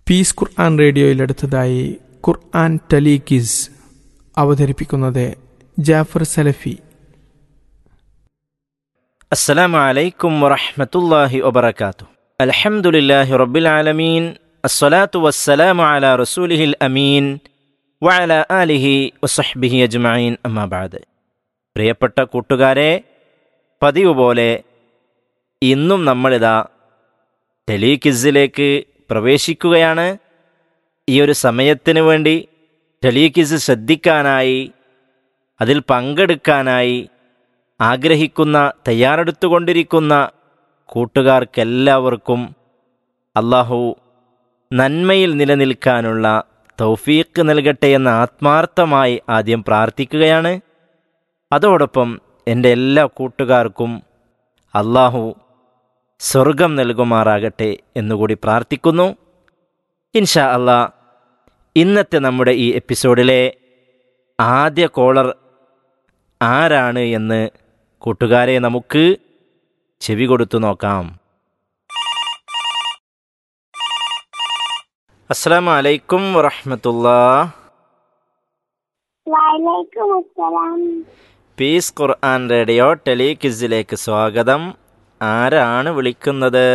Piece ഖുർആൻ റേഡിയോയിൽ അടുത്തതായി ഖുർആൻ ടലീക്കിസ് അവതരിപ്പിക്കുന്നത് ജാഫർ സലഫി السلام عليكم ورحمة الله وبركاته الحمد لله رب العالمين الصلاة والسلام على رسوله الأمين وعلى آله وصحبه أجمعين أما بعد പ്രിയപ്പെട്ട കൂട്ടുകാരെ പതിവ് പോലെ ഇന്നും നമ്മളിതാ ടെലികിസിലേക്ക് പ്രവേശിക്കുകയാണ് ഈ ഒരു സമയത്തിന് വേണ്ടി ടെലികിസ് ശ്രദ്ധിക്കാനായി അതിൽ പങ്കെടുക്കാനായി ആഗ്രഹിക്കുന്ന തയ്യാറെടുത്തുകൊണ്ടിരിക്കുന്ന കൂട്ടുകാർക്കെല്ലാവർക്കും അള്ളാഹു നന്മയിൽ നിലനിൽക്കാനുള്ള തൗഫീക്ക് നൽകട്ടെ എന്ന് ആത്മാർത്ഥമായി ആദ്യം പ്രാർത്ഥിക്കുകയാണ് അതോടൊപ്പം എൻ്റെ എല്ലാ കൂട്ടുകാർക്കും അള്ളാഹു സ്വർഗം നൽകുമാറാകട്ടെ എന്നുകൂടി പ്രാർത്ഥിക്കുന്നു ഇൻഷാ അള്ളാ ഇന്നത്തെ നമ്മുടെ ഈ എപ്പിസോഡിലെ ആദ്യ കോളർ ആരാണ് എന്ന് കൂട്ടുകാരെ നമുക്ക് ചെവി കൊടുത്തു നോക്കാം അസ്സാം വലൈക്കും വറഹമത്തുല്ലാ വലൈക്കും അസ്സലാം പീസ് ഖുർആൻ റേഡിയോ ടെലികിസിലേക്ക് സ്വാഗതം ആരാണ് വിളിക്കുന്നത്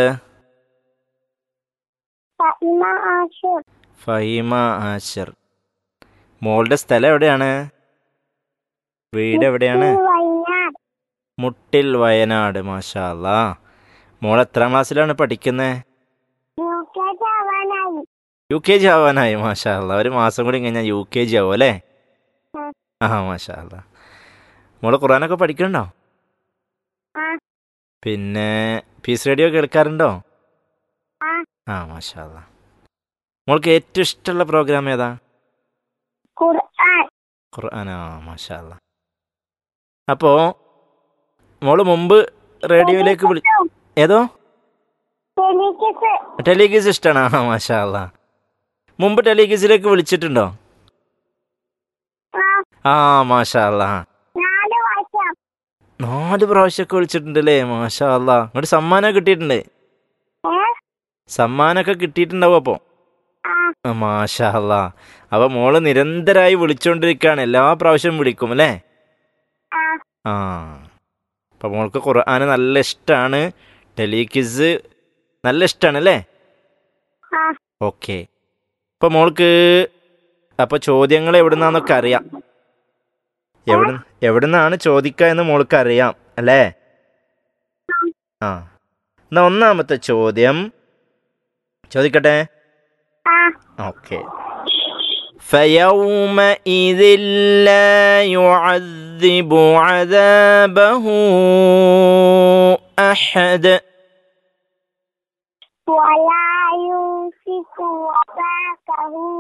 ഫാത്തിമ ആഷൂർ ഫഹീമ ആശർ മോളുടെ സ്ഥലം എവിടെയാണ് വീട് എവിടെയാണ് വയനാട് മുട്ടിൽ വയനാട് മാഷാ അല്ലാ മോൾ എത്രാം ക്ലാസ്സിലാണ് പഠിക്കുന്നത് യുകെജി ആവാനായി യു കെ ജി ആവാനായി മാഷാ അല്ലാ ഒരു മാസം കൂടി കഴിഞ്ഞാൽ യു കെ ജി ആവും അല്ലേ ആ. ആ മാഷാ അല്ലാ മോള് ഖുറാനൊക്കെ പഠിക്കണ്ടോ ആ പിന്നെ പീസ് റേഡിയോ കേൾക്കാറുണ്ടോ ആ ആ മാഷാ അല്ലാ മോൾക്ക് ഏറ്റവും ഇഷ്ടമുള്ള പ്രോഗ്രാം ഏതാ ഖുർആൻ ഖുർആനാ മാഷാ അല്ലാ അപ്പോൾ മോള് മുമ്പ് റേഡിയോയിലേക്ക് വിളി ഏതോ ടെലികിസ് ടെലിഗീസ് ഇഷ്ടമാണ് ആ മാഷാ അല്ലാ മുമ്പ് ടെലിഗീസിലേക്ക് വിളിച്ചിട്ടുണ്ടോ ആ ആ മാഷാ അല്ലാ നാല് വർഷം നാല് പ്രാവശ്യമൊക്കെ വിളിച്ചിട്ടുണ്ട് അല്ലേ മാഷാ അല്ലാ അങ്ങോട്ട് സമ്മാനം കിട്ടിയിട്ടുണ്ട് ഏ സമ്മാനമൊക്കെ കിട്ടിയിട്ടുണ്ടാവും അപ്പോൾ ആ മാഷാ അല്ലാ അപ്പൊ മോള് നിരന്തരമായി വിളിച്ചുകൊണ്ടിരിക്കുകയാണ് എല്ലാ പ്രാവശ്യവും വിളിക്കും അല്ലേ ആ ആ അപ്പൊ മോൾക്ക് ഖുർആന് നല്ല ഇഷ്ടമാണ് ടെലികിസ് നല്ല ഇഷ്ടമാണ് അല്ലേ ആ ഓക്കെ അപ്പൊ മോൾക്ക് അപ്പൊ ചോദ്യങ്ങൾ എവിടുന്നാന്നൊക്കെ അറിയാം എവിടെ എവിടുന്നാണ് ചോദിക്കുക എന്ന് മോൾക്ക് അറിയാം അല്ലേ ആ എന്നാ ഒന്നാമത്തെ ചോദ്യം ചോദിക്കട്ടെ ആ ഓക്കെ فيومئذ لا يعذب عذابه أحد ولا يوثق وثاقه